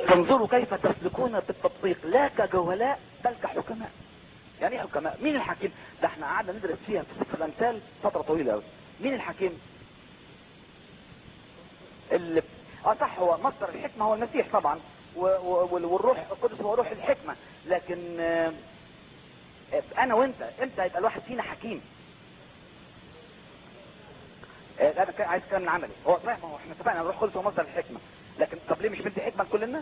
فانظروا كيف تسلكون بالتطبيق لا كجهلاء بل كحكماء يعني ايه حكماء مين الحكيم ده احنا قعدنا ندرس فيها في سفر الامثال فتره طويله قوي مين الحكيم اللي اه صح هو مصدر الحكمه هو المسيح طبعا و... و... والروح القدس هو روح الحكمه لكن آه، انا وانت امتى هيبقى الواحد فينا حكيم آه، انا كان عايز كلام عملي هو صحيح ما هو احنا اتفقنا الروح القدس هو مصدر الحكمه لكن طب ليه مش مدي حكمه لكل الناس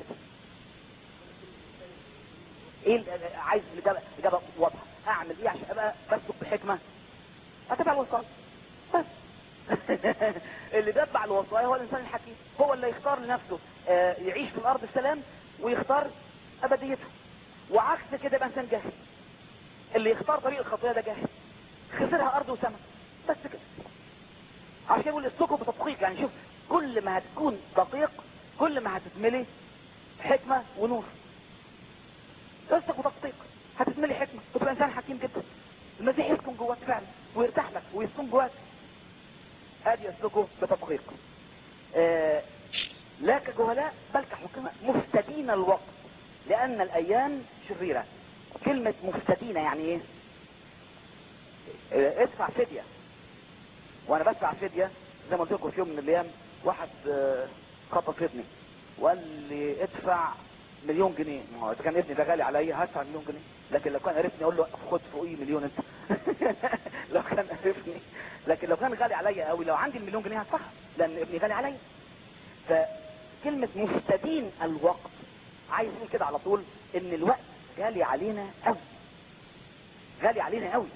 ايه ال- عايز الاجابه اجابه واضحه اعمل ايه عشان ابقى بسلك بحكمه اتبع الوصايا بس اللي بيتبع الوصايا هو الانسان الحكيم هو اللي يختار لنفسه آه، يعيش في الارض بسلام ويختار ابديته وعكس كده يبقى انسان جاهل اللي يختار طريق الخطيه ده جاهل خسرها ارض وسماء بس كده عشان يقول اسلكوا بتدقيق يعني شوف كل ما هتكون دقيق كل ما هتتملي حكمه ونور اسلك بتدقيق هتتملي حكمه وتبقى انسان حكيم جدا المسيح يسكن جواك فعلا ويرتاح لك ويسكن جواك ادي يسلكوا بتدقيق آه لا كجهلاء بل كحكماء مفتدين الوقت لان الايام شريره كلمه مفتدين يعني ايه آه، ادفع فديه وانا بدفع فديه زي ما قلت لكم في يوم من الايام واحد آه، خطف ابني وقال لي ادفع مليون جنيه ما هو إذا كان ابني ده غالي عليا هدفع مليون جنيه لكن لو كان عرفني اقول له خد فوقيه مليون انت لو كان عرفني لكن لو كان غالي عليا قوي لو عندي المليون جنيه هدفعها لان ابني غالي عليا فكلمة مفتدين الوقت عايز يقول كده على طول ان الوقت غالي علينا قوي غالي علينا قوي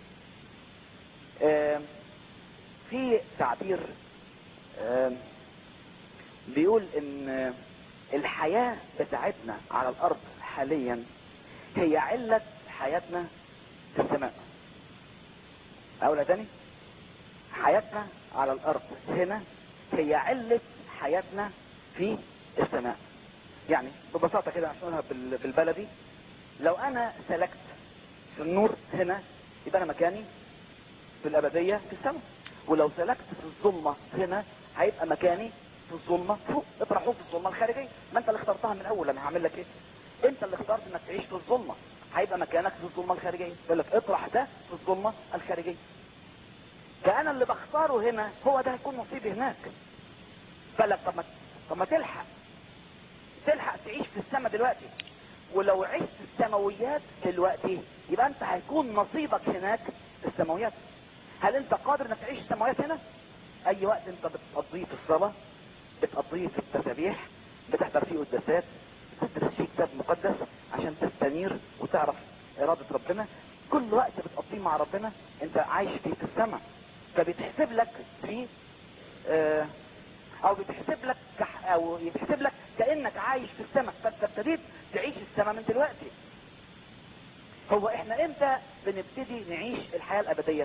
آم، في تعبير آم، بيقول ان الحياة بتاعتنا على الارض حاليا هي علة حياتنا في السماء اقولها تاني حياتنا على الارض هنا هي علة حياتنا في السماء يعني ببساطة كده عشان اقولها بال- بالبلدي لو انا سلكت في النور هنا يبقى انا مكاني في الابدية في السماء ولو سلكت في الظلمة هنا هيبقى مكاني في الظلمة فوق اطرحوه في الظلمة الخارجية ما انت اللي اخترتها من الاول انا هعمل لك ايه انت اللي اخترت انك تعيش في الظلمة هيبقى مكانك في الظلمة الخارجية يقول لك اطرح ده في الظلمة الخارجية فانا اللي بختاره هنا هو ده هيكون نصيبي هناك فلك طب ما طب ما تلحق تلحق تعيش في السماء دلوقتي ولو عشت السماويات دلوقتي يبقى انت هيكون نصيبك هناك في السماويات هل انت قادر انك تعيش السماويات هنا اي وقت انت بتقضيه في الصلاة بتقضيه في التسابيح بتحضر فيه قداسات بتدرس فيه كتاب مقدس عشان تستنير وتعرف ارادة ربنا كل وقت بتقضيه مع ربنا انت عايش فيه في السماء فبتحسب لك في آه او بتحسب لك كح او بتحسب لك كانك عايش في السماء فانت ابتديت تعيش السماء من دلوقتي هو احنا امتى بنبتدي نعيش الحياة الابدية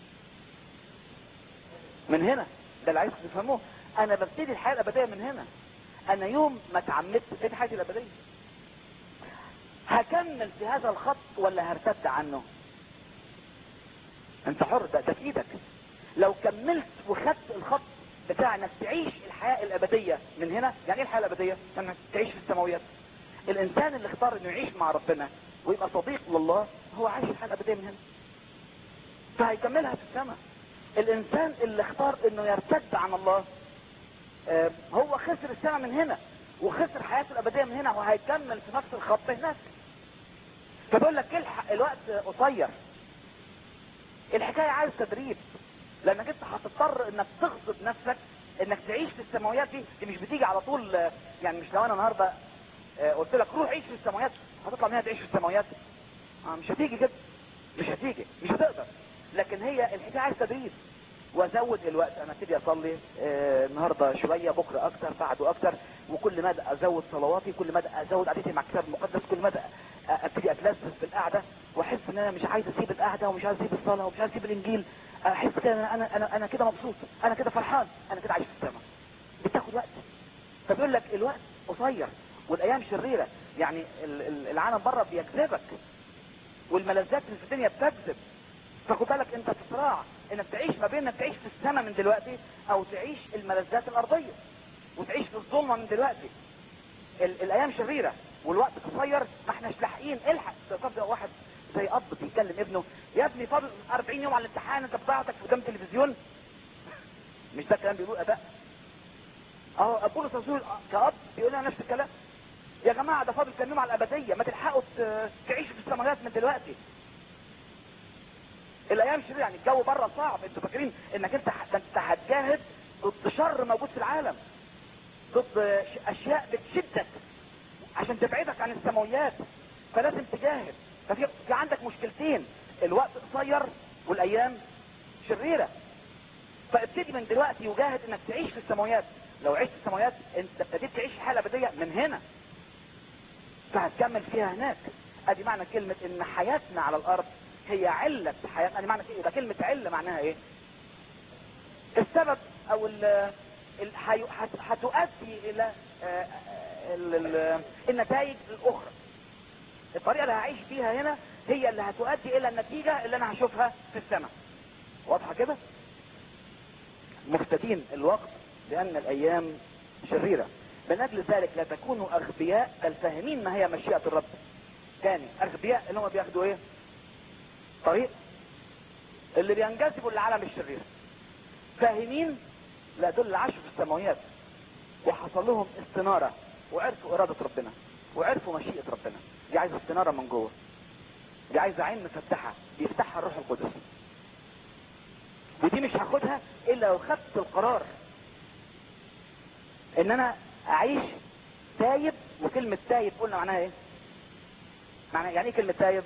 من هنا ده اللي عايزكم تفهموه انا ببتدي الحياة الابدية من هنا انا يوم ما اتعمدت ابتدي حياتي الابدية هكمل في هذا الخط ولا هرتد عنه انت حر ده, ده في ايدك لو كملت وخدت الخط بتاع انك تعيش الحياة الابدية من هنا يعني ايه الحياة الابدية انك تعيش في السماويات الانسان اللي اختار انه يعيش مع ربنا ويبقى صديق لله هو عايش الحياة الابدية من هنا فهيكملها في السماء الانسان اللي اختار انه يرتد عن الله آه، هو خسر السماء من هنا وخسر حياته الابدية من هنا وهيكمل في نفس الخط هناك فبقول لك الحق الوقت قصير الحكاية عايز تدريب لانك انت هتضطر انك تغصب نفسك انك تعيش في السماويات دي دي مش بتيجي على طول آه، يعني مش لو انا النهارده آه، قلت لك روح عيش في السماويات هتطلع منها تعيش في السماويات آه، مش هتيجي كده مش هتيجي مش هتقدر لكن هي الحكايه عايز تدريب وازود الوقت انا ابتدي اصلي آه، النهارده شويه بكره اكتر بعده اكتر وكل مدى ازود صلواتي كل مدى ازود قعدتي مع الكتاب المقدس كل مدى ابتدي اتلذذ بالقعده واحس ان انا مش عايز اسيب القعده ومش عايز اسيب الصلاه ومش عايز اسيب الانجيل احس كده انا انا انا كده مبسوط انا كده فرحان انا كده عايش في السماء بتاخد وقت فبيقول لك الوقت قصير والايام شريره يعني ال- ال- العالم بره بيجذبك والملذات اللي في الدنيا بتجذب فخد بالك انت في صراع انك تعيش ما بين انك تعيش في السماء من دلوقتي او تعيش الملذات الارضيه وتعيش في الظلمه من دلوقتي ال الايام شريره والوقت قصير ما احناش لاحقين الحق تصدق واحد زي اب بيكلم ابنه يا ابني فاضل 40 يوم على الامتحان انت بضاعتك قدام التلفزيون مش ده الكلام بيقولوا اباء اهو ابونا الرسول كاب بيقول لنا نفس الكلام يا جماعه ده فاضل كام يوم على الابديه ما تلحقوا ت- تعيشوا في السماوات من دلوقتي الايام شريره يعني الجو بره صعب انتوا فاكرين انك انت ح- ده انت هتجاهد ضد شر موجود في العالم ضد ش- اشياء بتشدك عشان تبعدك عن السماويات فلازم تجاهد ففي في عندك مشكلتين الوقت قصير والايام شريره فابتدي من دلوقتي وجاهد انك تعيش في السماويات لو عشت في السماويات انت ابتديت تعيش حاله ابديه من هنا فهتكمل فيها هناك ادي معنى كلمه ان حياتنا على الارض هي علة حياتنا ادي معنى كده يبقى كلمه عله معناها ايه السبب او ال ال- هي- هت- هتؤدي الى آه، ال- ال- النتائج الاخرى الطريقه اللي هعيش بيها هنا هي اللي هتؤدي الى النتيجه اللي انا هشوفها في السماء واضحه كده مفتدين الوقت لان الايام شريره من اجل ذلك لا تكونوا اغبياء بل فاهمين ما هي مشيئه الرب تاني اغبياء اللي هم بياخدوا ايه طريق اللي بينجذبوا للعالم الشرير فاهمين لا دول اللي عاشوا في السماويات وحصل لهم استنارة وعرفوا إرادة ربنا وعرفوا مشيئة ربنا دي عايزة استنارة من جوه دي عايزة عين مفتحة بيفتحها الروح القدس ودي مش هاخدها إلا لو خدت القرار إن أنا أعيش تايب وكلمة تايب قلنا معناها إيه؟ معناها يعني إيه كلمة تايب؟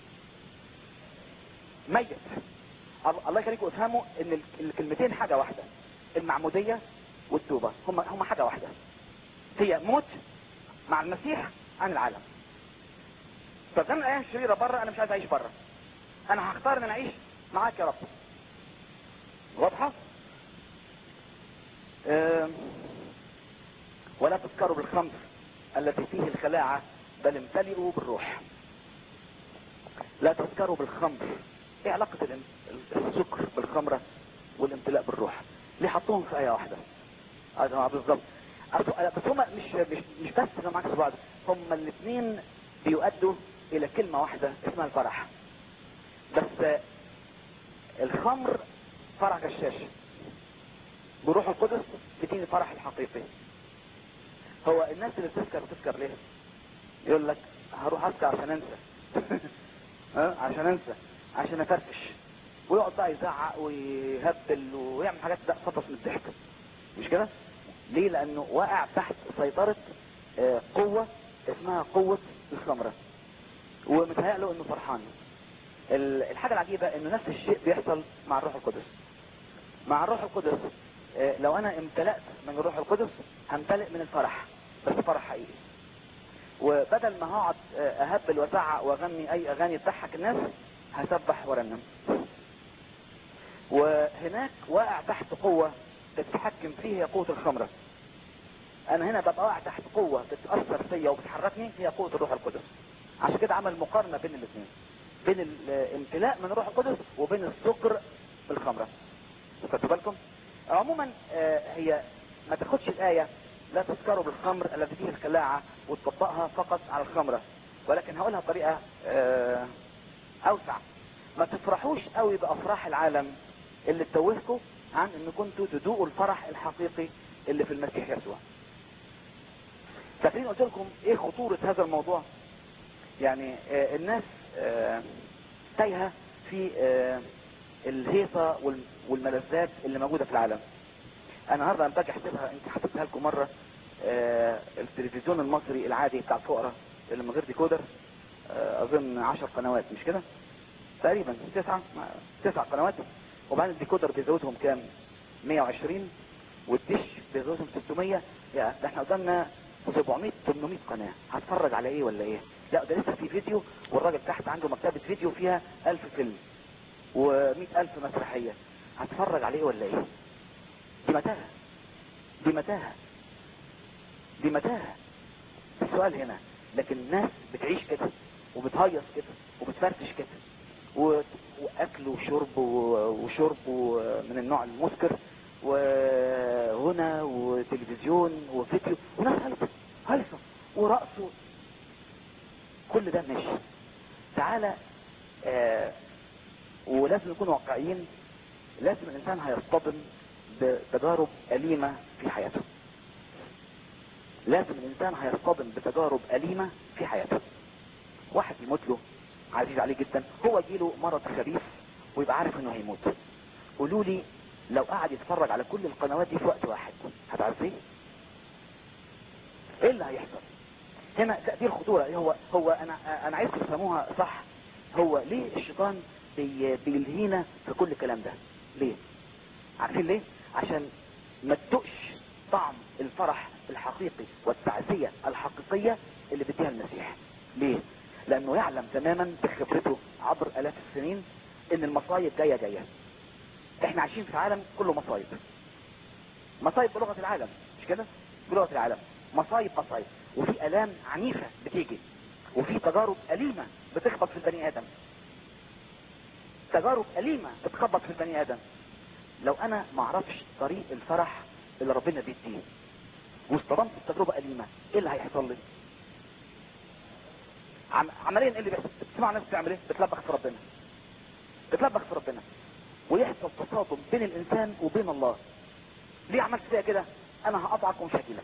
ميت الله الله يخليكم افهموا ان ال- الكلمتين حاجه واحده المعموديه والتوبه هم هم حاجه واحده هي موت مع المسيح عن العالم فزمن الايام الشريره بره انا مش عايز اعيش بره انا هختار ان انا اعيش معاك يا رب واضحه آم، ولا تسكروا بالخمر التي فيه الخلاعه بل امتلئوا بالروح لا تسكروا بالخمر ايه علاقة الام- السكر بالخمرة والامتلاء بالروح ليه حطوهم في آية واحدة اه بالظبط أصل- آه، بس هما مش مش مش بس كانوا معاك في بعض هما الاثنين بيؤدوا الى كلمة واحدة اسمها الفرح بس آه، الخمر فرح غشاش بروح القدس بتيجي الفرح الحقيقي هو الناس اللي بتسكر بتسكر ليه يقول لك هروح اسكر عشان انسى ها عشان انسى عشان افرفش ويقعد بقى يزعق ويهبل ويعمل حاجات ده فطس من الضحك مش كده ليه لانه واقع تحت سيطرة آه، قوة اسمها قوة الخمرة ومتهيأ له انه فرحان ال- الحاجة العجيبة انه نفس الشيء بيحصل مع الروح القدس مع الروح القدس آه، لو انا امتلأت من الروح القدس همتلئ من الفرح بس فرح حقيقي وبدل ما هقعد آه، اهبل وازعق واغني اي اغاني تضحك الناس هسبح وارنم وهناك واقع تحت قوة بتتحكم فيه هي قوة الخمرة انا هنا ببقى واقع تحت قوة بتأثر فيا وبتحركني هي قوة الروح القدس عشان كده عمل مقارنة بين الاثنين بين الامتلاء من الروح القدس وبين السكر بالخمرة خدتوا بالكم عموما آه، هي ما تاخدش الآية لا تسكروا بالخمر التي فيه الخلاعة وتطبقها فقط على الخمرة ولكن هقولها بطريقة آه، أوسع ما تفرحوش قوي بأفراح العالم اللي تتوهكم عن ان كنتوا تذوقوا الفرح الحقيقي اللي في المسيح يسوع فاكرين قلت لكم ايه خطورة هذا الموضوع يعني آه، الناس آه، تايهة في آه، الهيصة وال- والملذات اللي موجودة في العالم انا النهارده لما باجي احسبها انت حسبتها لكم مره آه التلفزيون المصري العادي بتاع الفقراء اللي من غير ديكودر آه اظن 10 قنوات مش كده تقريبا تسعة ما- تسع قنوات وبعدين الديكودر بيزودهم كام 120 والدش بيزودهم 600 يا ده احنا قدامنا 700 800 قناه هتفرج على ايه ولا ايه لا ده لسه في فيديو والراجل تحت عنده مكتبه فيديو فيها 1000 فيلم و100 ألف مسرحيه هتفرج على ايه ولا ايه دي متاهة دي متاهة دي متاهة السؤال هنا لكن الناس بتعيش كده وبتهيص كده وبتفرفش كده و... واكل وشرب و... وشرب و- من النوع المسكر وغنى وتلفزيون وفيديو وناس هايصة هايصة ورقص كل ده ماشي تعالى آه ولازم نكون واقعيين لازم الانسان هيصطدم بتجارب أليمة في حياته لازم الانسان هيصطدم بتجارب أليمة في حياته واحد يموت له عزيز عليه جدا هو يجيله مرض خبيث ويبقى عارف انه هيموت قولوا لي لو قعد يتفرج على كل القنوات دي في وقت واحد هتعرفيه ايه اللي هيحصل هنا دي الخطورة هو هو انا انا عايز تفهموها صح هو ليه الشيطان بي بيلهينا في كل الكلام ده ليه عارفين ليه عشان ما تدقش طعم الفرح الحقيقي والتعزية الحقيقية اللي بيديها المسيح ليه لانه يعلم تماما بخبرته عبر الاف السنين ان المصايب جاية جاية احنا عايشين في عالم كله مصايب مصايب بلغة العالم مش كده بلغة العالم مصايب مصايب وفي الام عنيفة بتيجي وفي تجارب اليمة بتخبط في البني ادم تجارب اليمة بتخبط في البني ادم لو انا ما اعرفش طريق الفرح اللي ربنا بيديه واصطدمت بتجربة اليمة ايه اللي هيحصل لي عم... عمليا ايه اللي بيحصل بتسمع ناس بتعمل ايه بتلبخ في ربنا بتلبخ في ربنا ويحصل تصادم بين الانسان وبين الله ليه عملت فيها كده انا هقطعك ومش هجيلك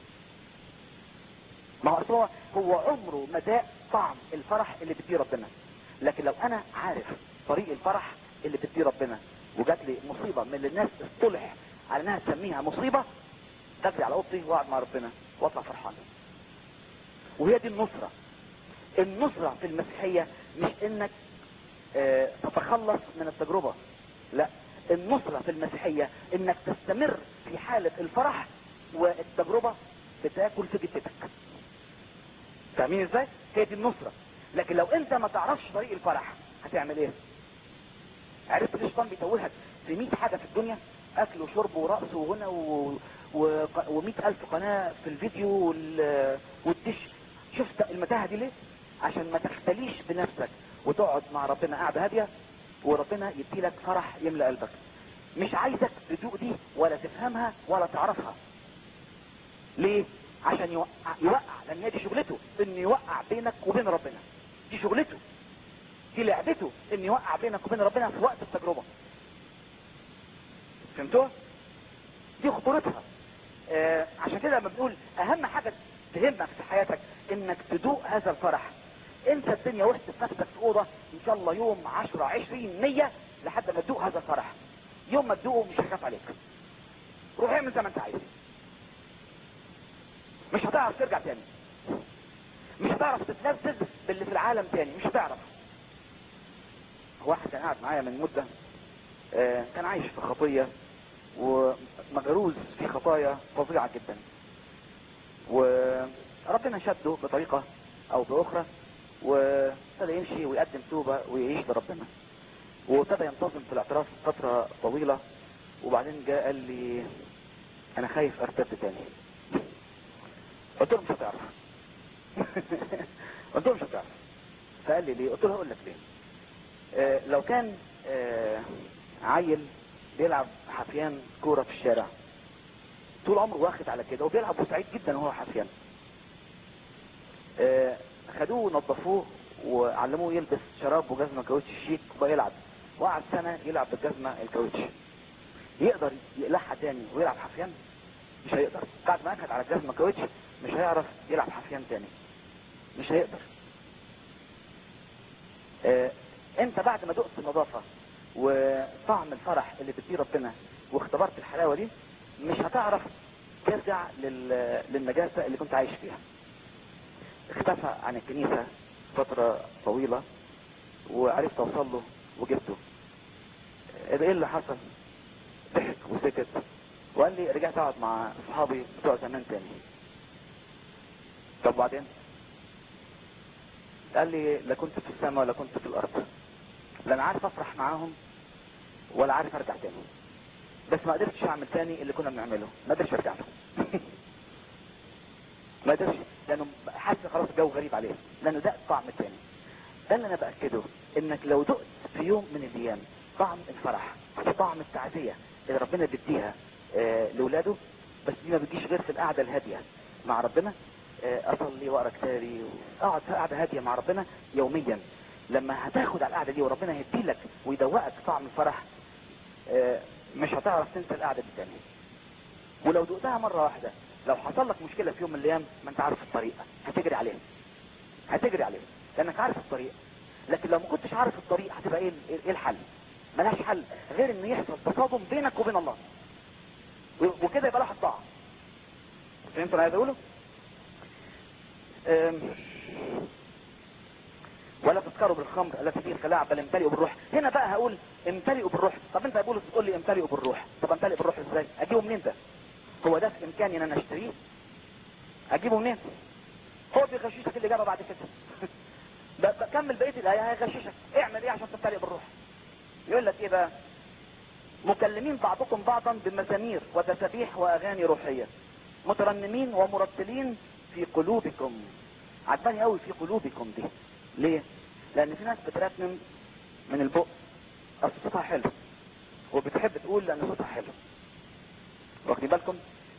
ما هو هو هو عمره ما داق طعم الفرح اللي بيديه ربنا لكن لو انا عارف طريق الفرح اللي بيديه ربنا وجات لي مصيبة من اللي الناس اصطلح على انها تسميها مصيبة تجري على اوضتي واقعد مع ربنا واطلع فرحان وهي دي النصرة النصرة في المسيحية مش انك اه تتخلص من التجربة لا النصرة في المسيحية انك تستمر في حالة الفرح والتجربة بتاكل في جتتك فاهمين ازاي هي دي النصرة لكن لو انت ما تعرفش طريق الفرح هتعمل ايه عرفت ليش الشيطان بيتوهك في 100 حاجة في الدنيا اكل وشرب ورقص وغنى و... و... و100 الف قناة في الفيديو وال... والدش شفت المتاهة دي ليه عشان ما تختليش بنفسك وتقعد مع ربنا قاعدة هادية وربنا يديلك فرح يملأ قلبك مش عايزك تدوق دي ولا تفهمها ولا تعرفها ليه عشان يوقع, يوقع لان هي دي شغلته ان يوقع بينك وبين ربنا دي شغلته دي لعبته ان يوقع بينك وبين ربنا في وقت التجربة فهمتوها دي خطورتها آه عشان كده لما بنقول اهم حاجة تهمك في حياتك انك تدوق هذا الفرح انسى الدنيا واحسب نفسك في اوضة ان شاء الله يوم عشرة عشرين مية لحد ما تدوق هذا الفرح يوم ما تدوقه مش هيخاف عليك روح اعمل زي ما انت عايز مش هتعرف ترجع تاني مش هتعرف تتلذذ باللي في العالم تاني مش هتعرف واحد كان قاعد معايا من مدة آه كان عايش في خطية ومجروز في خطايا فظيعة جدا وربنا شده بطريقة او باخرى وابتدى يمشي ويقدم توبة ويعيش لربنا وابتدى ينتظم في الاعتراف فترة طويلة وبعدين جاء قال لي انا خايف ارتد تاني قلت له مش هتعرف قلت له مش هتعرف فقال لي ليه قلت له هقول لك ليه آه لو كان آه عيل بيلعب حفيان كورة في الشارع طول عمره واخد على كده وبيلعب وسعيد جدا وهو حفيان آه خدوه ونظفوه وعلموه يلبس شراب وجزمة كاوتش شيك وبقى يلعب وقعد سنة يلعب بالجزمة الكاوتش يقدر يقلعها تاني ويلعب حفيان مش هيقدر بعد ما اخد على الجزمة كاوتش مش هيعرف يلعب حفيان تاني مش هيقدر آه انت بعد ما دقت النظافة وطعم الفرح اللي بتديه ربنا واختبرت الحلاوة دي مش هتعرف ترجع لل... للنجاسة اللي كنت عايش فيها اختفى عن الكنيسة فترة طويلة وعرفت اوصل له وجبته ايه اللي حصل ضحك وسكت وقال لي رجعت اقعد مع اصحابي بتوع زمان تاني طب بعدين قال لي لا كنت في السماء ولا كنت في الارض لا انا عارف افرح معاهم ولا عارف ارجع تاني بس ما قدرتش اعمل تاني اللي كنا بنعمله ما قدرتش ارجع له ما قدرش لانه حاسس خلاص الجو غريب عليه لانه ده طعم تاني ده اللي انا باكده انك لو دقت في يوم من الايام طعم الفرح طعم التعزية اللي ربنا بيديها آه لاولاده بس دي ما بتجيش غير في القعدة الهادية مع ربنا آه، اصلي واقرا كتابي اقعد في قعده هاديه مع ربنا يوميا لما هتاخد على القعده دي وربنا يديلك ويدوقك طعم الفرح آه، مش هتعرف تنسى القعده دي تاني ولو دقتها مره واحده لو حصل لك مشكله في يوم من الايام ما انت عارف الطريق هتجري عليها هتجري عليها لانك عارف الطريق لكن لو ما كنتش عارف الطريق هتبقى ايه ايه الحل ملهاش حل غير ان يحصل تصادم بينك وبين الله و- وكده يبقى لها طاعه فهمتوا انا عايز اقوله أم، ولا تسكروا بالخمر التي فيه الخلاع بل امتلئوا بالروح هنا بقى هقول امتلئوا بالروح طب انت يا بولس تقول لي امتلئوا بالروح طب امتلئ بالروح ازاي اجيبه منين ده هو ده في امكاني ان انا اشتريه اجيبه منين هو بيغششك الاجابه بعد كده ب- بكمل بقيه الايه هيغششك اعمل ايه عشان تمتلئ بالروح يقول لك ايه بقى مكلمين بعضكم بعضا بمزامير وتسابيح واغاني روحيه مترنمين ومرتلين في قلوبكم عجباني قوي في قلوبكم دي ليه لان في ناس بترنم من البق اصل صوتها حلو وبتحب تقول لان صوتها حلو واخدين بالكم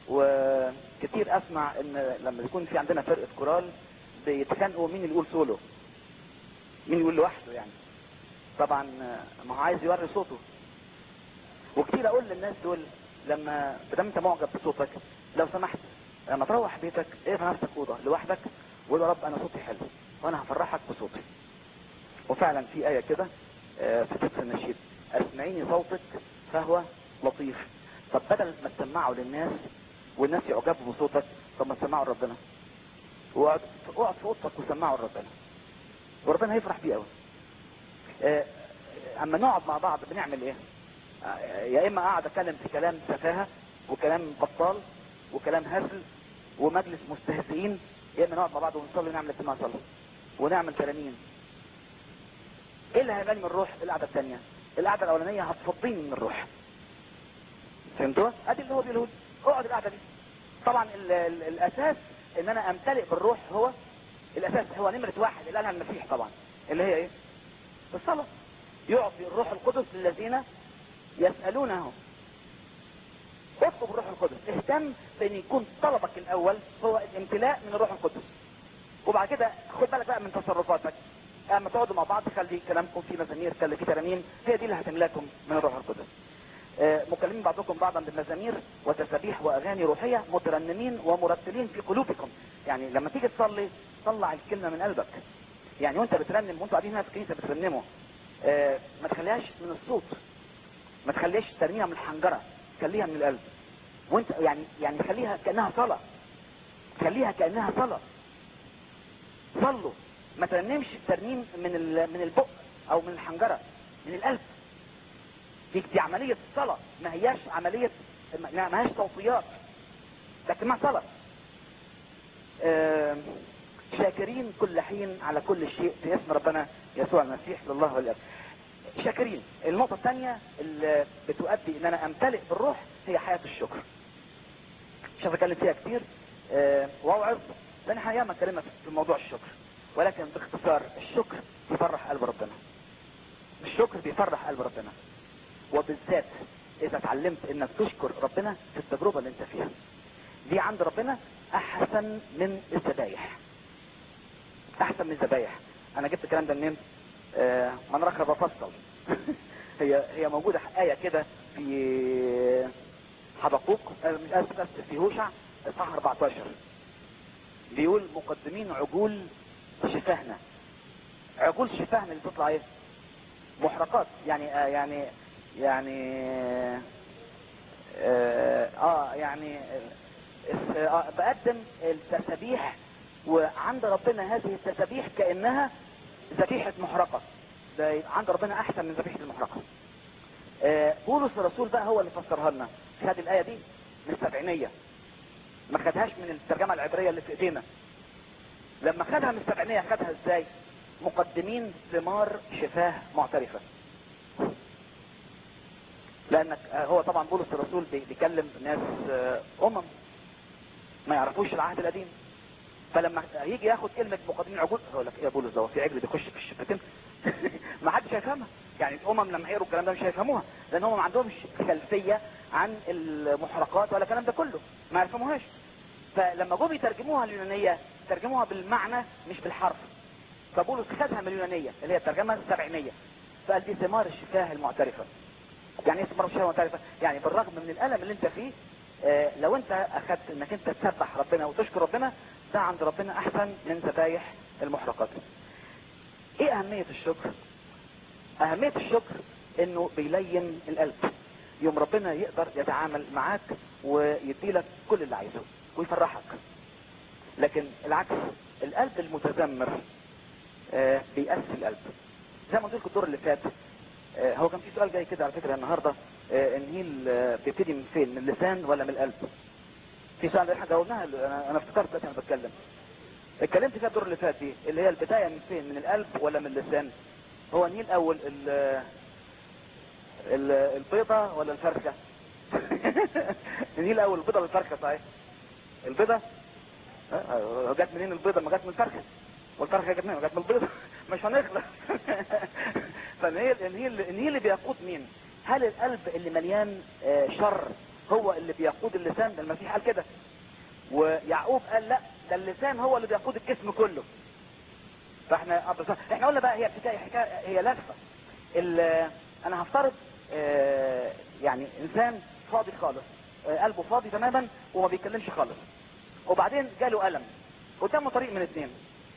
وكتير اسمع ان لما يكون في عندنا فرقه كورال بيتخانقوا مين اللي يقول سولو مين يقول لوحده يعني طبعا ما هو عايز يوري صوته وكتير اقول للناس دول لما بدام انت معجب بصوتك لو سمحت لما تروح بيتك اقفل نفسك اوضه لوحدك وقول يا رب انا صوتي حلو وانا هفرحك بصوتي وفعلا في ايه كده آه، في قصه النشيد اسمعيني صوتك فهو لطيف طب بدل ما تسمعه للناس والناس يعجبوا بصوتك طب ما تسمعه لربنا واقعد اقعد في اوضتك وسمعه لربنا وربنا هيفرح بيه قوي آه، اما نقعد مع بعض بنعمل ايه آه، يا اما اقعد اتكلم في كلام سفاهه وكلام بطال وكلام هزل ومجلس مستهزئين يا اما نقعد مع بعض ونصلي ونعمل اجتماع صلاه ونعمل ترانيم ايه اللي هيبان من الروح القعده الثانيه القعده الاولانيه هتفضيني من الروح فهمتوا ادي اللي هو بيقوله لي. اقعد القعده دي طبعا ال ال الاساس ان انا امتلئ بالروح هو الاساس هو نمره واحد اللي قالها المسيح طبعا اللي هي ايه الصلاه يعطي الروح القدس للذين يسالونه اطلب الروح القدس اهتم بان يكون طلبك الاول هو الامتلاء من الروح القدس وبعد كده خد بالك بقى من تصرفاتك اما تقعدوا مع بعض خلي كلامكم في مزامير خلي في ترانيم هي دي اللي هتملاكم من الروح القدس آه، مكلمين بعضكم بعضا بالمزامير وتسابيح واغاني روحيه مترنمين ومرتلين في قلوبكم يعني لما تيجي تصلي طلع الكلمه من قلبك يعني وانت بترنم وانتوا قاعدين هنا في الكنيسه بترنموا آه، ما تخليهاش من الصوت ما تخليهاش ترنيها من الحنجره خليها من القلب وانت يعني يعني خليها كانها صلاه خليها كانها صلاه صلوا ما ترنمش الترنيم من ال- من البق او من الحنجره من القلب دي, دي عمليه صلاه ما هياش عمليه ما ما هياش صوتيات لكنها صلاه آم، شاكرين كل حين على كل شيء في اسم ربنا يسوع المسيح لله والاب شاكرين النقطة الثانية اللي بتؤدي ان انا امتلئ بالروح هي حياة الشكر مش هتكلم فيها كتير آه، واوعظ لان احنا ياما اتكلمنا في موضوع الشكر ولكن باختصار الشكر بيفرح قلب ربنا الشكر بيفرح قلب ربنا وبالذات اذا اتعلمت انك تشكر ربنا في التجربة اللي انت فيها دي عند ربنا احسن من الذبايح احسن من الذبايح انا جبت الكلام ده منين آه من رخب فصل هي هي موجوده ايه كده في حبقوق آه، مش اسف اسف في هوشع اصحاح 14 بيقول مقدمين عجول شفاهنا عجول شفاهنا اللي بتطلع ايه محرقات يعني آه يعني يعني اه, آه يعني آه آه بقدم التسابيح وعند ربنا هذه التسابيح كانها ذبيحه محرقه ده عند ربنا احسن من ذبيحه المحرقه آه بولس الرسول بقى هو اللي فسرها لنا خد الايه دي من السبعينيه ما خدهاش من الترجمه العبريه اللي في ايدينا لما خدها من السبعينيه خدها ازاي مقدمين ثمار شفاه معترفه لانك آه، هو طبعا بولس الرسول بي- بيكلم ناس آه، امم ما يعرفوش العهد القديم فلما يجي ياخد كلمه مقدمين عجول يقول لك ايه يا بولس ده هو في عجل بيخش في الشفتين ما حدش هيفهمها يعني الامم لما يقروا الكلام ده مش هيفهموها لان هم ما عندهمش خلفيه عن المحرقات ولا الكلام ده كله ما يفهموهاش فلما جم يترجموها اليونانيه ترجموها بالمعنى مش بالحرف فبولس خدها من اليونانيه اللي هي الترجمه السبعينيه فقال دي ثمار الشفاه المعترفه يعني ايه ثمار الشفاه المعترفه يعني بالرغم من الالم اللي انت فيه آه لو انت اخدت انك انت تسبح ربنا وتشكر ربنا ده عند ربنا احسن من ذبايح المحرقات ايه اهميه الشكر اهميه الشكر انه بيلين القلب يوم ربنا يقدر يتعامل معاك ويديلك كل اللي عايزه ويفرحك لكن العكس القلب المتذمر آه بيأسي القلب زي ما قلت لكم الدور اللي فات آه هو كان في سؤال جاي كده على فكره النهارده آه النيل آه بيبتدي من فين من اللسان ولا من القلب في سؤال احنا جاوبناها انا انا افتكرت دلوقتي انا بتكلم اتكلمت فيها الدور اللي فات دي اللي هي البدايه من فين من القلب ولا من اللسان هو النيل اول ال ال البيضه ولا الفرخه النيل اول البيضه ولا الفرخه صحيح البيضه آه، جت منين البيضه ما جت من الفرخه والفرخه جت منين جت من البيضه مش هنخلص فالنيل النيل النيل اللي بيقود مين هل القلب اللي مليان آه، شر هو اللي بيقود اللسان ده المسيح قال كده ويعقوب قال لا ده اللسان هو اللي بيقود الجسم كله فاحنا آه، بس احنا قلنا بقى هي حكايه حكايه هي لفه ال- انا هفترض آه، يعني انسان فاضي خالص آه، قلبه فاضي تماما وما بيتكلمش خالص وبعدين جاله الم قدامه طريق من اتنين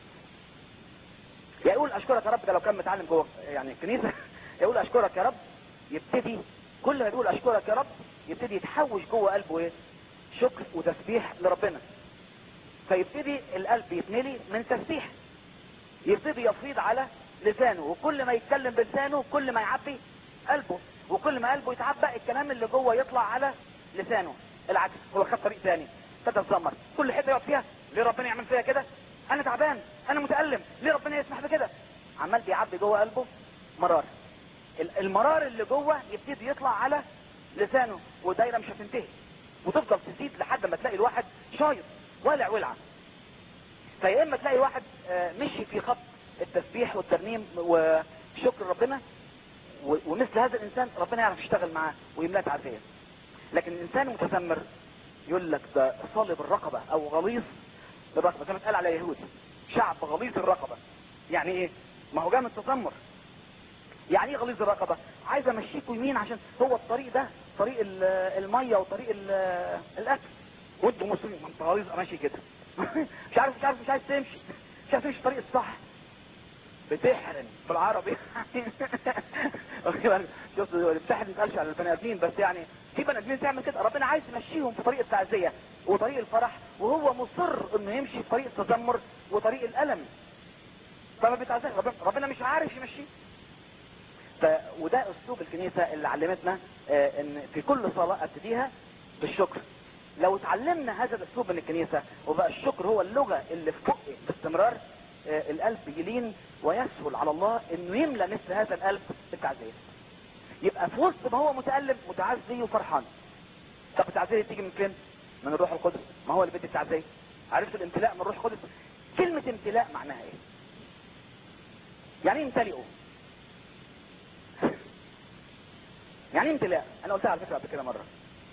يا يقول اشكرك يا رب ده لو كان متعلم جوه يعني الكنيسه يقول اشكرك يا رب يبتدي كل ما يقول اشكرك يا رب يبتدي يتحوش جوه قلبه ايه شكر وتسبيح لربنا فيبتدي القلب يتملي من تسبيح يبتدي يفيض على لسانه وكل ما يتكلم بلسانه كل ما يعبي قلبه وكل ما قلبه يتعبى الكلام اللي جوه يطلع على لسانه العكس هو خد طريق ثاني ابتدى يتذمر كل حته يقعد فيها ليه ربنا يعمل فيها كده انا تعبان انا متالم ليه ربنا يسمح بكده عمال بيعبي جوه قلبه مرار ال- المرار اللي جوه يبتدي يطلع على لسانه ودايره مش هتنتهي وتفضل تزيد لحد ما تلاقي الواحد شايط ولع ولعه فيا اما تلاقي واحد آه، مشي في خط التسبيح والترنيم وشكر ربنا و- ومثل هذا الانسان ربنا يعرف يشتغل معاه ويملاه تعزيه لكن الانسان المتذمر يقول لك ده صلب الرقبه او غليظ الرقبه زي ما اتقال على اليهود شعب غليظ الرقبه يعني ايه ما هو جاي من التذمر يعني ايه غليظ الرقبه عايز امشيكوا يمين عشان هو الطريق ده طريق ال- الميه وطريق ال- الاكل وانتوا مسلمين ما انت غليظ ماشي كده مش عارف مش عارف مش عايز تمشي مش عارف تمشي الطريق الصح بتحرم بالعربي واخد بالك؟ شفت بتحرم ما قالش على البني ادمين بس يعني في بني ادمين تعمل كده ربنا عايز يمشيهم في طريق التعزيه وطريق الفرح وهو مصر انه يمشي في طريق التذمر وطريق الالم فما بيتعزاش ربنا, ربنا مش عارف يمشيه ف... وده اسلوب الكنيسه اللي علمتنا آه، ان في كل صلاه ابتديها بالشكر لو اتعلمنا هذا الاسلوب من الكنيسه وبقى الشكر هو اللغه اللي في بقي باستمرار آه، القلب يلين ويسهل على الله انه يملى مثل هذا القلب بالتعزيه يبقى في وسط ما هو متالم متعزي وفرحان طب التعزيه تيجي من فين من الروح القدس ما هو اللي بيدي التعزيه عرفت الامتلاء من الروح القدس كلمه امتلاء معناها ايه يعني ايه امتلئوا يعني ايه امتلاء انا قلتها على فكره قبل كده مره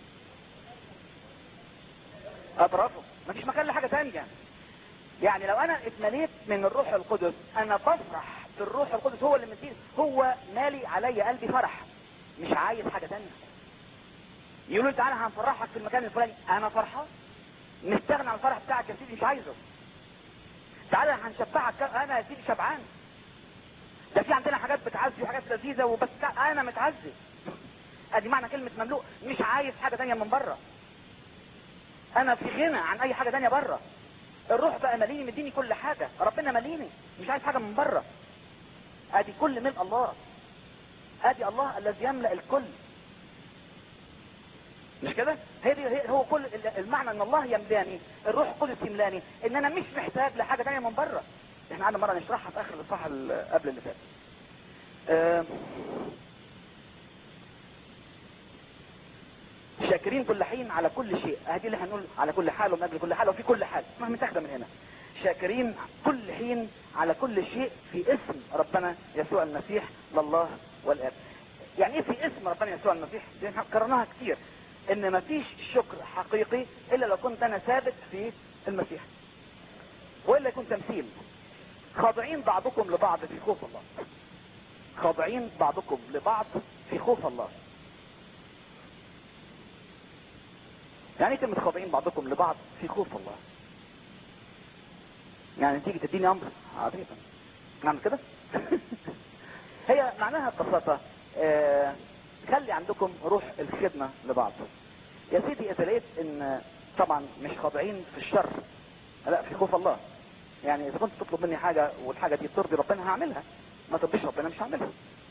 اطرافه مفيش مكان لحاجه تانية يعني لو انا اتمليت من الروح القدس انا بفرح في الروح القدس هو اللي مديني هو مالي عليا قلبي فرح مش عايز حاجه تانية يقولوا لي تعالى هنفرحك في المكان الفلاني انا فرحان مستغنى عن الفرح بتاعك يا سيدي مش عايزه تعالى هنشبعك انا يا سيدي شبعان ده في عندنا حاجات بتعزي وحاجات لذيذه وبس لا، انا متعزي ادي معنى كلمه مملوء مش عايز حاجه تانية من بره انا في غنى عن اي حاجه تانية بره الروح بقى ماليني مديني كل حاجه ربنا ماليني مش عايز حاجه من بره ادي كل ملء الله ادي الله الذي يملا الكل مش كده هي دي هي هو كل ال- المعنى ان الله يملاني الروح القدس يملاني ان انا مش محتاج لحاجه تانية من بره احنا قعدنا مره نشرحها في اخر الاصحاح ال- قبل اللي فات آم، شاكرين كل حين على كل شيء هذه اللي هنقول على كل حال ومن اجل كل حال وفي كل حال ما متاخده من هنا شاكرين كل حين على كل شيء في اسم ربنا يسوع المسيح لله والاب يعني ايه في اسم ربنا يسوع المسيح دي احنا كررناها كتير ان مفيش شكر حقيقي الا لو كنت انا ثابت في المسيح والا يكون تمثيل خاضعين بعضكم لبعض في خوف الله خاضعين بعضكم لبعض في خوف الله يعني ايه كلمة خاضعين بعضكم لبعض في خوف الله يعني تيجي تديني امر عظيم نعمل كده هي معناها ببساطة آه خلي عندكم روح الخدمة لبعض يا سيدي اذا لقيت ان طبعا مش خاضعين في الشر لا في خوف الله يعني اذا كنت تطلب مني حاجة والحاجة دي ترضي ربنا هعملها ما ترضيش ربنا مش هعملها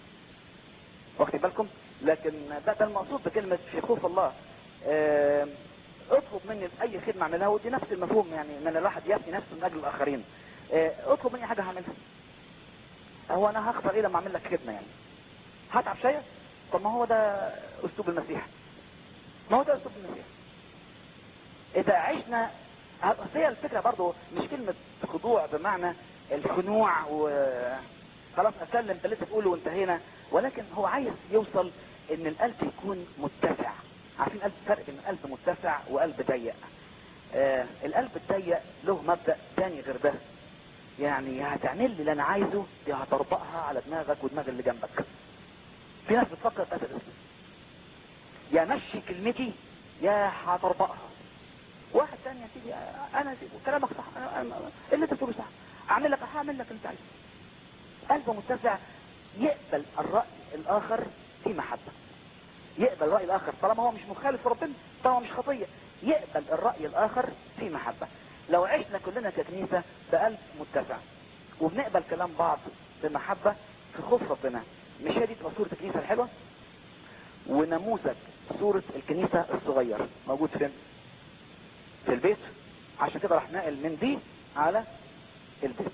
واخدين بالكم لكن ده, ده المقصود بكلمة في خوف الله آه اطلب مني اي خدمة اعملها ودي نفس المفهوم يعني ان الواحد يفني نفسه من اجل الاخرين اه اطلب مني حاجة هعملها هو انا هخسر ايه لما اعمل لك خدمة يعني هتعب شوية طب ما هو ده اسلوب المسيح ما هو ده اسلوب المسيح اذا عشنا هي الفكرة برضو مش كلمة خضوع بمعنى الخنوع و خلاص اسلم اللي انت تقوله وانتهينا ولكن هو عايز يوصل ان القلب يكون متسع عارفين قلب فرق بين قلب متسع وقلب ضيق آه القلب الضيق له مبدأ تاني غير ده يعني يا هتعمل لي اللي انا عايزه يا هتربقها على دماغك ودماغ اللي جنبك في ناس بتفكر بهذا الاسم يا مشي كلمتي يا هتربقها واحد تاني يا سيدي انا سيدي كلامك صح أنا أنا اللي انت بتقوله صح اعمل لك هعمل لك اللي انت عايزه قلبه متسع يقبل الرأي الاخر في محبه يقبل الرأي الآخر طالما هو مش مخالف ربنا طالما مش خطية يقبل الرأي الآخر في محبة لو عشنا كلنا ككنيسة بقلب متسع وبنقبل كلام بعض بمحبة في خوف ربنا مش هي دي تبقى صورة الكنيسة الحلوة ونموذج صورة الكنيسة الصغير موجود فين في البيت عشان كده راح نقل من دي على البيت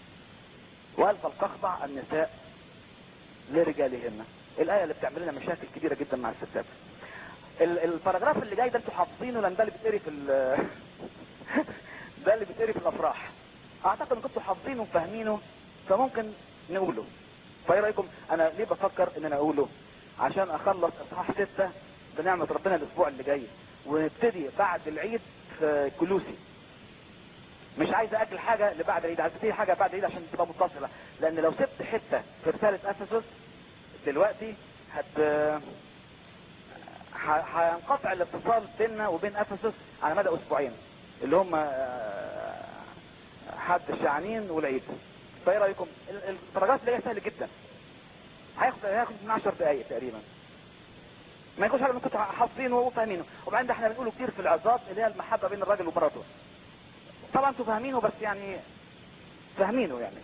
وقال فلتخضع النساء لرجالهن الآية اللي بتعمل لنا مشاكل كبيرة جدا مع الستات الباراجراف اللي جاي ده انتوا حافظينه لان ده اللي بيتقري في ده اللي بيتقري في الافراح اعتقد ان كنتوا حافظينه وفاهمينه فممكن نقوله فايه رايكم انا ليه بفكر ان انا اقوله عشان اخلص اصحاح ستة بنعمة ربنا الاسبوع اللي جاي ونبتدي بعد العيد في كلوسي مش عايز اجل حاجة لبعد العيد عايز ابتدي حاجة بعد العيد عشان تبقى متصلة لان لو سبت حتة في رسالة افسس دلوقتي هت هينقطع الاتصال بيننا وبين افسس على مدى اسبوعين اللي هم حد الشعنين والعيد فايه رايكم الدرجات اللي هي سهل جدا هياخد هياخد من 10 دقائق تقريبا ما يكونش حاجه كنتوا حافظينه وفاهمينه وبعدين ده احنا بنقوله كتير في العظات اللي هي المحبه بين الراجل ومراته طبعا انتوا فاهمينه بس يعني فاهمينه يعني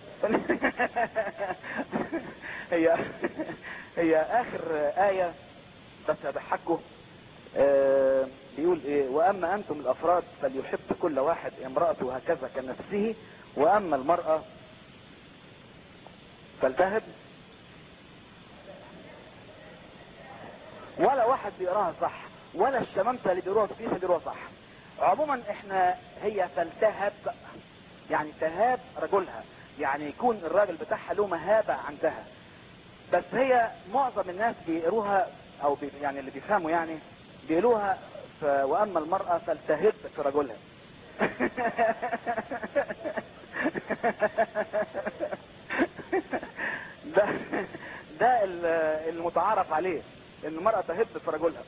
هي هي اخر آية بس اضحكوا آه بيقول ايه واما انتم الافراد فليحب كل واحد امرأته هكذا كنفسه واما المرأة فلتهب ولا واحد بيقراها صح ولا الشمامسة اللي بيقروها في الكنيسة بيقروها صح عموما احنا هي فلتهب يعني تهاب رجلها يعني يكون الراجل بتاعها له مهابة عندها بس هي معظم الناس بيقروها او بي يعني اللي بيفهموا يعني بيقولوها واما المرأة فلتهب في رجلها ده ده المتعارف عليه ان المرأة تهب في رجلها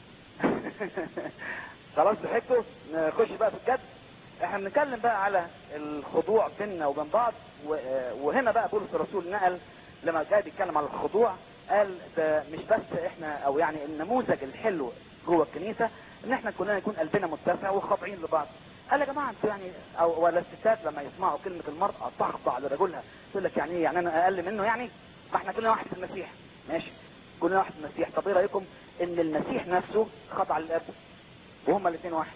خلاص ضحكتوا نخش بقى في الجد احنا بنتكلم بقى على الخضوع بيننا وبين بعض وهنا بقى بولس الرسول نقل لما جاي بيتكلم على الخضوع قال ده مش بس احنا او يعني النموذج الحلو جوه الكنيسة ان احنا كلنا يكون قلبنا متسع وخاضعين لبعض قال يا جماعة انتوا يعني او ولا الستات لما يسمعوا كلمة المرأة تخضع لرجلها تقول لك يعني ايه يعني انا اقل منه يعني ما احنا كلنا واحد في المسيح ماشي كلنا واحد في المسيح طب ايه رايكم ان المسيح نفسه خضع للاب وهما الاثنين واحد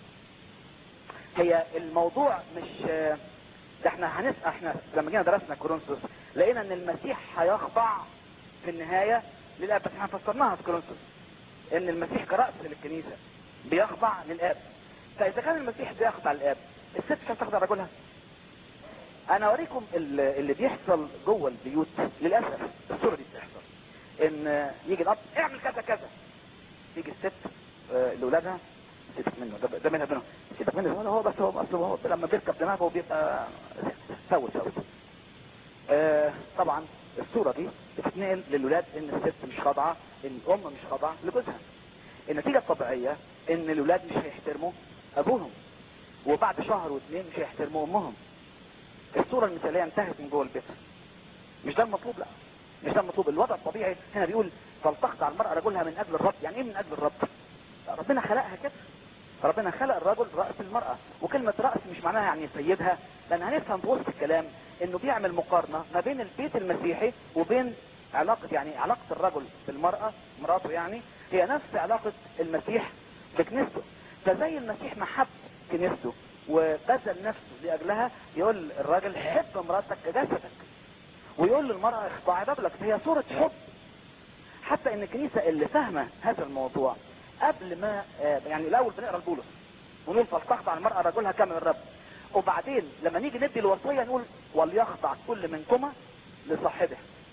هي الموضوع مش ده احنا هنسأل احنا لما جينا درسنا كورنثوس لقينا ان المسيح هيخضع في النهاية للاب بس احنا فسرناها في كورنثوس ان المسيح كرأس للكنيسة بيخضع للاب فاذا كان المسيح بيخضع للاب الست مش هتخضع رجلها انا اوريكم اللي بيحصل جوه البيوت للاسف الصورة دي بتحصل ان يجي الاب اعمل كذا كذا تيجي الست آه، لاولادها سيبك منه ده, ده منها منه سيبك منه هو هو بس هو اصله هو لما بيركب دماغه بيبقى سوي سوي آه طبعا الصورة دي بتتنقل للولاد ان الست مش خاضعة ان الام مش خاضعة لجوزها النتيجة الطبيعية ان الولاد مش هيحترموا ابوهم وبعد شهر واثنين مش هيحترموا امهم الصورة المثالية انتهت من جوه البيت مش ده المطلوب لا مش ده المطلوب الوضع الطبيعي هنا بيقول فلتخضع المرأة رجلها من اجل الرب يعني ايه من اجل الرب ربنا خلقها كده ربنا خلق الرجل رأس المرأة وكلمة رأس مش معناها يعني سيدها لان هنفهم في وسط الكلام انه بيعمل مقارنة ما بين البيت المسيحي وبين علاقة يعني علاقة الرجل بالمرأة مراته يعني هي نفس علاقة المسيح بكنيسته فزي المسيح محب كنيسته وبذل نفسه لأجلها يقول الراجل حب مراتك كجسدك ويقول للمرأة اخضعي بابلك هي صورة حب حتى ان الكنيسة اللي فاهمة هذا الموضوع قبل ما آه، يعني الاول بنقرا البولس ونقول فلتخضع المرأة رجلها كما الرب وبعدين لما نيجي ندي الوصية نقول وليخضع كل منكما لصاحبه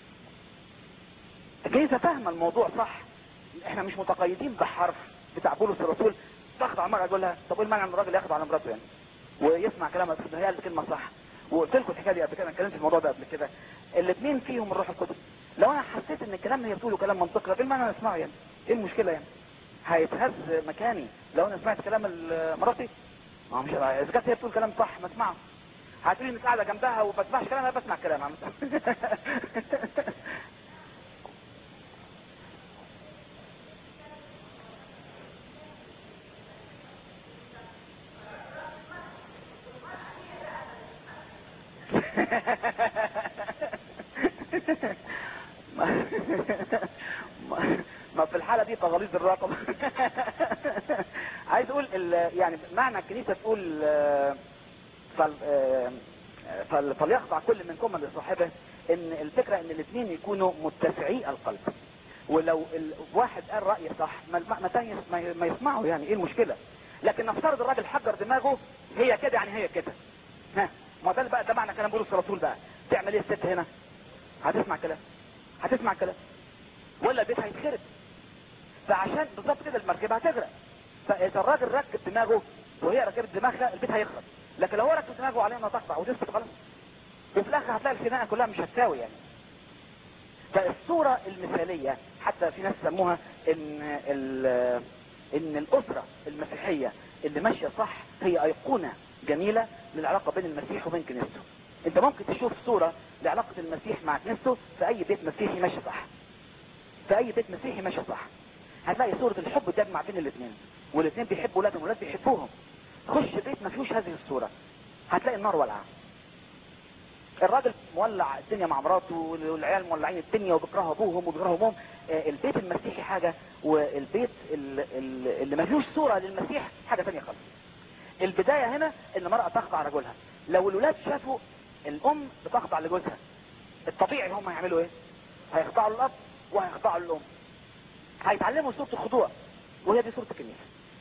الكنيسة فاهمة الموضوع صح احنا مش متقيدين بحرف بتاع بولس الرسول تخضع المرأة يقولها طب ايه المانع ان الراجل يخضع على مراته يعني ويسمع كلامها هي الكلمة صح وقلت لكم الحكايه دي قبل كده انا اتكلمت في الموضوع ده قبل كده الاثنين فيهم الروح القدس لو انا حسيت ان الكلام اللي هي بتقوله كلام منطقي طب ايه المانع انا اسمعه يعني ايه المشكله يعني هيتهز مكاني لو انا سمعت كلام ال- مراتي ما هو مش اذا كانت هي بتقول كلام صح ما اسمعه هتقولي انك قاعده جنبها وما بسمعش كلامها بسمع كلامها ما ما- ما في الحالة دي تغليظ الرقم عايز اقول ال- يعني معنى الكنيسة تقول آه، فل آه، فل- فليخضع كل منكم لصاحبه ان الفكرة ان الاثنين يكونوا متسعي القلب ولو الواحد قال رأي صح ما الم- ما تاني يس- ما- ما يسمعه يعني ايه المشكلة لكن نفترض الراجل حجر دماغه هي كده يعني هي كده ها ما ده بقى ده معنى كلام بولس الرسول بقى تعمل ايه الست هنا هتسمع كلام هتسمع كلام ولا البيت هيتخرب فعشان بالظبط كده المركبه هتغرق فاذا الراجل ركب دماغه وهي ركبت دماغها البيت هيخرب لكن لو هو ركب دماغه عليها انها تخضع وتسكت خلاص وفي الاخر هتلاقي الخناقه كلها مش هتساوي يعني فالصوره المثاليه حتى في ناس سموها ان ال- ان الاسره المسيحيه اللي ماشيه صح هي ايقونه جميله للعلاقه بين المسيح وبين كنيسته انت ممكن تشوف صوره لعلاقه المسيح مع كنيسته في اي بيت مسيحي ماشي صح في اي بيت مسيحي ماشي صح هتلاقي صورة الحب تجمع بين الاثنين والاثنين بيحبوا ولادهم والولاد بيحبوهم خش بيت ما فيهوش هذه الصورة هتلاقي النار ولعة الراجل مولع الدنيا مع مراته والعيال مولعين الدنيا وبيكرهوا ابوهم وبيكرهوا امهم آه، البيت المسيحي حاجة والبيت ال- ال- اللي ما فيهوش صورة للمسيح حاجة ثانيه خالص البداية هنا ان المرأة تخضع رجلها لو الولاد شافوا الام بتخضع لجوزها الطبيعي هم هيعملوا ايه هيخضعوا للاب وهيخضعوا للام هيتعلموا صورة الخضوع وهي دي صورة الكنيسة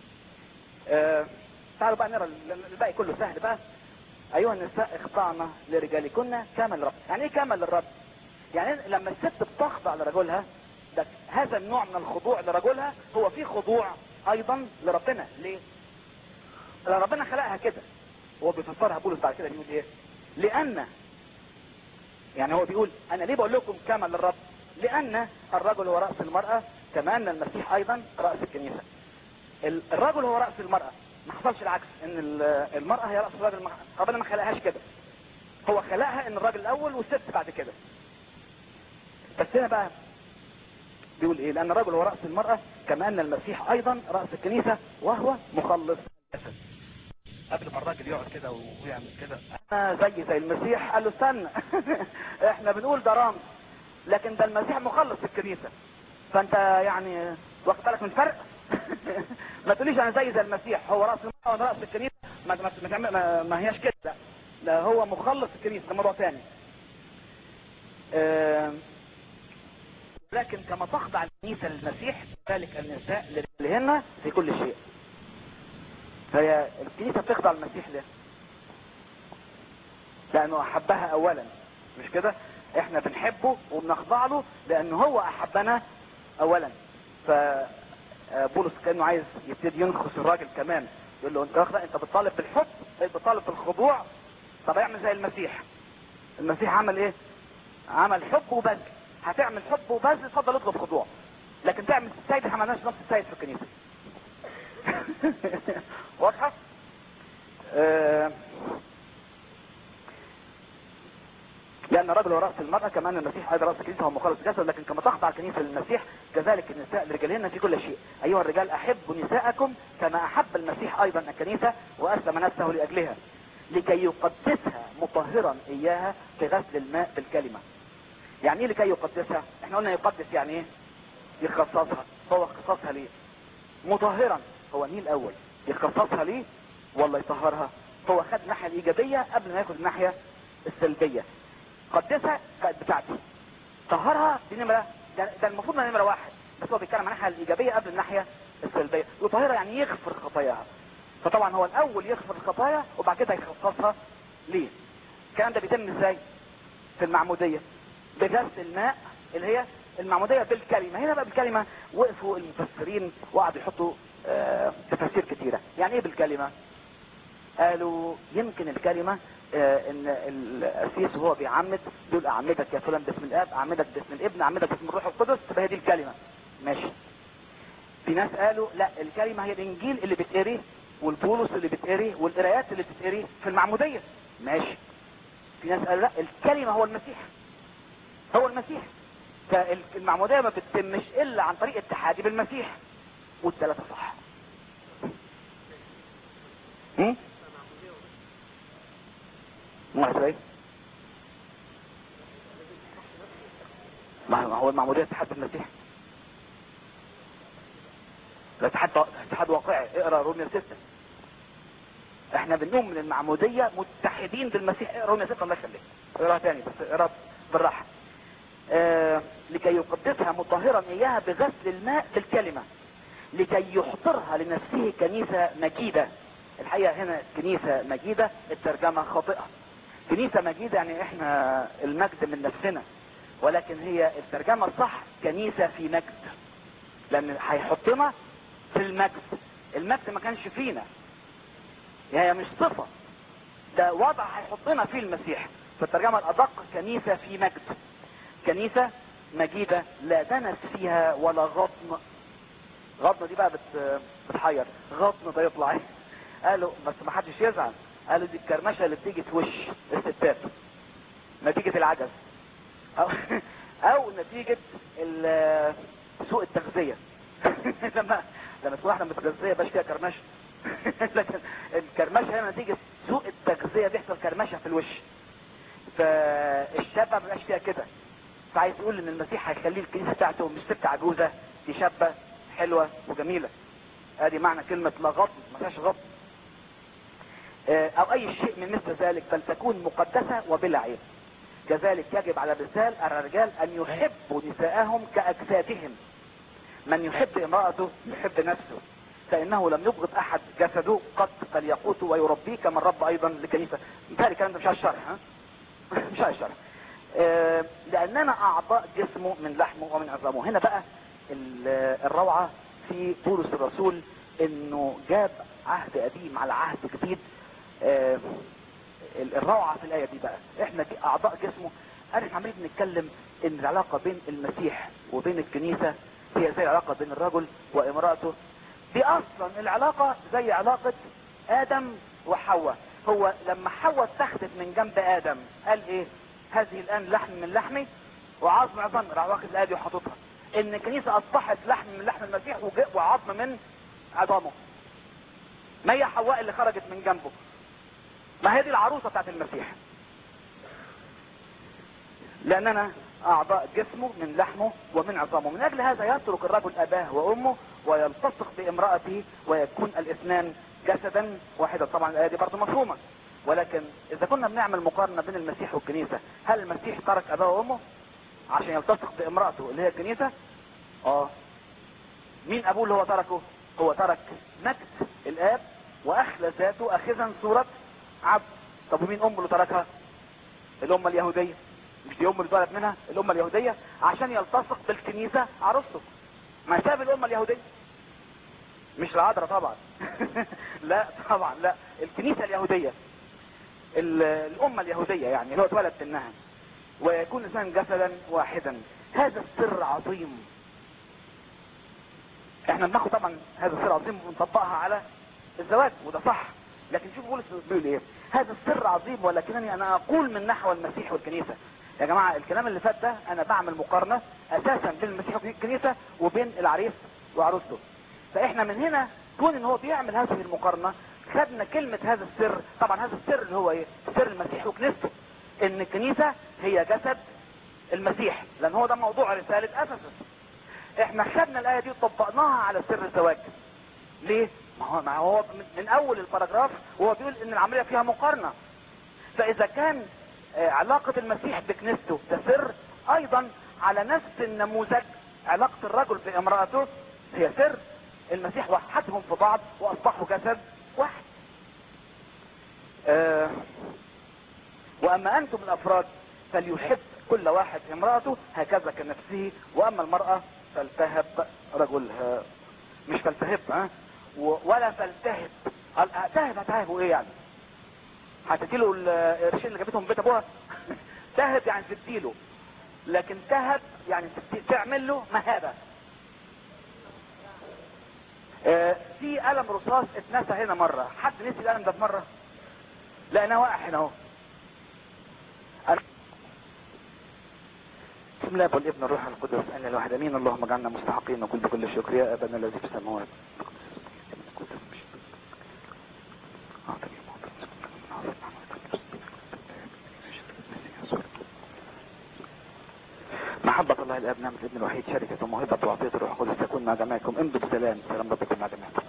آه تعالوا بقى نرى ال- الباقي كله سهل بقى ايها النساء اخضعنا لرجالكن كما للرب يعني ايه كما للرب يعني لما الست بتخضع لرجلها ده هذا النوع من الخضوع لرجلها هو فيه خضوع ايضا لربنا ليه لأن ربنا خلقها كده هو بيفسرها بولس بعد كده بيقول ايه لان يعني هو بيقول انا ليه بقول لكم كما للرب لان الرجل هو راس المراه كما ان المسيح ايضا راس الكنيسه ال- الرجل هو راس المراه ما حصلش العكس ان ال- المراه هي راس الرجل ما- ربنا ما خلقهاش كده هو خلقها ان الراجل الاول والست بعد كده بس هنا بقى بيقول ايه لان الرجل هو راس المراه كما ان المسيح ايضا راس الكنيسه وهو مخلص الجسد قبل ما الراجل يقعد كده ويعمل كده انا زي زي المسيح قال له استنى احنا بنقول ده رمز لكن ده المسيح مخلص الكنيسه فانت يعني واخد بالك من الفرق ما تقوليش انا زي زي المسيح هو راس المرأة وانا راس الكنيسه ما ما ما, تعمل- ما, ما هياش كده لا لا هو مخلص الكنيسه ده موضوع ثاني آه، لكن كما تخضع الكنيسه للمسيح ذلك النساء لهن في كل شيء فهي الكنيسة بتخضع المسيح ليه لانه احبها اولا مش كده احنا بنحبه وبنخضع له لانه هو احبنا اولا ف آه، بولس كانه عايز يبتدي ينخس الراجل كمان يقول له انت واخد انت بتطالب بالحب انت بتطالب بالخضوع طب اعمل زي المسيح المسيح عمل ايه عمل حب وبذل هتعمل حب وبذل اتفضل اطلب خضوع لكن تعمل السيد احنا ما عملناش نفس السيد في الكنيسه واضحه آه، لأن الرجل هو رأس المرأة كما أن المسيح أيضا رأس الكنيسة هو مخلص الجسد لكن كما تخضع الكنيسة للمسيح كذلك النساء لرجالهن في كل شيء أيها الرجال أحبوا نساءكم كما أحب المسيح أيضا الكنيسة وأسلم نفسه لأجلها لكي يقدسها مطهرا إياها كغسل الماء بالكلمة يعني إيه لكي يقدسها احنا قلنا يقدس يعني إيه يخصصها هو خصصها ليه مطهرا هو مين الأول يخصصها ليه ولا يطهرها هو خد الناحية الإيجابية قبل ما ياخد الناحية السلبية قدسها بقت بتاعتي طهرها دي نمرة ده, ده المفروض انها نمرة واحد بس هو بيتكلم عن الناحية الإيجابية قبل الناحية السلبية يطهرها يعني يغفر خطاياها فطبعا هو الأول يغفر الخطايا وبعد كده يخصصها ليه الكلام ده بيتم ازاي في المعمودية بغسل الماء اللي هي المعمودية بالكلمة هنا بقى بالكلمة وقفوا المفسرين وقعدوا يحطوا آه تفاسير كتيرة يعني ايه بالكلمة قالوا يمكن الكلمة آه ان القسيس وهو بيعمد يقول اعمدك يا فلان باسم الاب اعمدك باسم الابن اعمدك باسم الروح القدس تبقى هي دي الكلمة ماشي في ناس قالوا لا الكلمة هي الانجيل اللي بتقري والبولس اللي بتقري والقرايات اللي بتقري في المعمودية ماشي في ناس قالوا لا الكلمة هو المسيح هو المسيح فالمعمودية ما بتتمش الا عن طريق اتحادي بالمسيح والثلاثة صح هم؟ واحد ايه ما هو المعمودية اتحاد بالمسيح الاتحاد اتحاد واقعي اقرا روميا 6 احنا بنقوم من المعمودية متحدين بالمسيح اقرا روميا 6 الله يخليك اقراها تاني بس اقرا بالراحة آه لكي يقدسها مطهرا اياها بغسل الماء بالكلمة لكي يحضرها لنفسه كنيسة مجيدة الحقيقة هنا كنيسة مجيدة الترجمة خاطئة كنيسة مجيدة يعني احنا المجد من نفسنا ولكن هي الترجمة الصح كنيسة في مجد لان هيحطنا في المجد المجد ما كانش فينا هي مش صفة ده وضع هيحطنا فيه المسيح في الترجمة الادق كنيسة في مجد كنيسة مجيدة لا دنس فيها ولا غضن غضن دي بقى بت... بتحير غضن ده يطلع ايه قالوا بس ما حدش يزعل قالوا دي الكرمشة اللي بتيجي في وش الستات نتيجة العجز او, أو نتيجة سوء التغذية لما لما تكون واحدة متغذية باش فيها كرمشة لكن الكرمشة هنا نتيجة سوء التغذية بيحصل كرمشة في الوش فالشابة ما بقاش فيها كده فعايز يقول ان المسيح هيخليه الكنيسة بتاعته مش ست عجوزة دي شابة حلوة وجميلة ادي معنى كلمة لا غضن ما فيهاش غضن او اي شيء من مثل ذلك بل تكون مقدسة وبلا عيب كذلك يجب على الرجال الرجال ان يحبوا نساءهم كاجسادهم من يحب امرأته يحب نفسه فانه لم يبغض احد جسده قط بل يقوته ويربيه كما رب ايضا لكنيسة مثال الكلام ده مش على الشرح ها مش على الشرح آه لاننا اعضاء جسمه من لحمه ومن عظامه هنا بقى الروعة في بولس الرسول انه جاب عهد قديم على عهد جديد آه الروعة في الآية دي بقى احنا اعضاء جسمه احنا عمالين بنتكلم ان العلاقة بين المسيح وبين الكنيسة هي زي العلاقة بين الرجل وامرأته دي اصلا العلاقة زي علاقة ادم وحواء هو لما حواء اتخذت من جنب ادم قال ايه هذه الان لحم من لحمي وعظم عظام راح واخد الايه دي وحاططها ان الكنيسة اصبحت لحم من لحم المسيح وعظم من عظامه ما هي حواء اللي خرجت من جنبه ما هي دي العروسة بتاعت المسيح لاننا اعضاء جسمه من لحمه ومن عظامه من اجل هذا يترك الرجل اباه وامه ويلتصق بامرأته ويكون الاثنان جسدا واحدا طبعا الايه دي برضه مفهومه ولكن اذا كنا بنعمل مقارنه بين المسيح والكنيسه هل المسيح ترك اباه وامه عشان يلتصق بامرأته اللي هي الكنيسه اه مين ابوه اللي هو تركه هو ترك مجد الاب واخلى ذاته اخذا صورة عبد طب ومين امه اللي تركها الامة اليهودية مش دي ام اللي اتولد منها الامة اليهودية عشان يلتصق بالكنيسة عروسته ما ساب الامة اليهودية مش العذراء طبعا لا طبعا لا الكنيسة اليهودية ال- الأمة اليهودية يعني اللي هو اتولد منها ويكون الإنسان جسدا واحدا هذا السر عظيم احنا بناخد طبعا هذا السر عظيم ونطبقها على الزواج وده صح لكن شوف بولس بيقول ايه هذا السر عظيم ولكنني انا اقول من نحو المسيح والكنيسة يا جماعة الكلام اللي فات ده انا بعمل مقارنة اساسا بين المسيح والكنيسة وبين العريس وعروسته فاحنا من هنا كون ان هو بيعمل هذه المقارنة خدنا كلمة هذا السر طبعا هذا السر اللي هو ايه سر المسيح وكنيسته ان الكنيسة هي جسد المسيح لان هو ده موضوع رسالة افسس احنا خدنا الايه دي وطبقناها على سر الزواج ليه ما هو ما هو من- من اول الباراجراف وهو بيقول ان العمليه فيها مقارنه فاذا كان آه، علاقه المسيح بكنيسته ده سر ايضا على نفس النموذج علاقه الرجل بامراته هي سر المسيح وحدهم في بعض واصبحوا جسد واحد آه، واما انتم الافراد فليحب كل واحد امرأته هكذا كنفسه واما المرأة فلتهب رجلها مش فلتهب ها و- ولا فلتهب قال تهب هتهبوا ايه يعني هتديله القرشين اللي جابتهم من بيت ابوها تهب يعني تديله لكن تهب يعني تدي- تعمل له مهابة آه، في قلم رصاص اتنسى هنا مرة حد نسي القلم ده في مرة لا انا واقع هنا اهو أنا- بسم الله والابن الروح القدس ان الواحد امين اللهم اجعلنا مستحقين نقول بكل شكر يا ابانا الذي في السماوات محبة الله الاب نعمة الابن الوحيد شركة وموهبة وعطية الروح القدس تكون مع جميعكم امضوا بسلام سلام ربكم مع جميعكم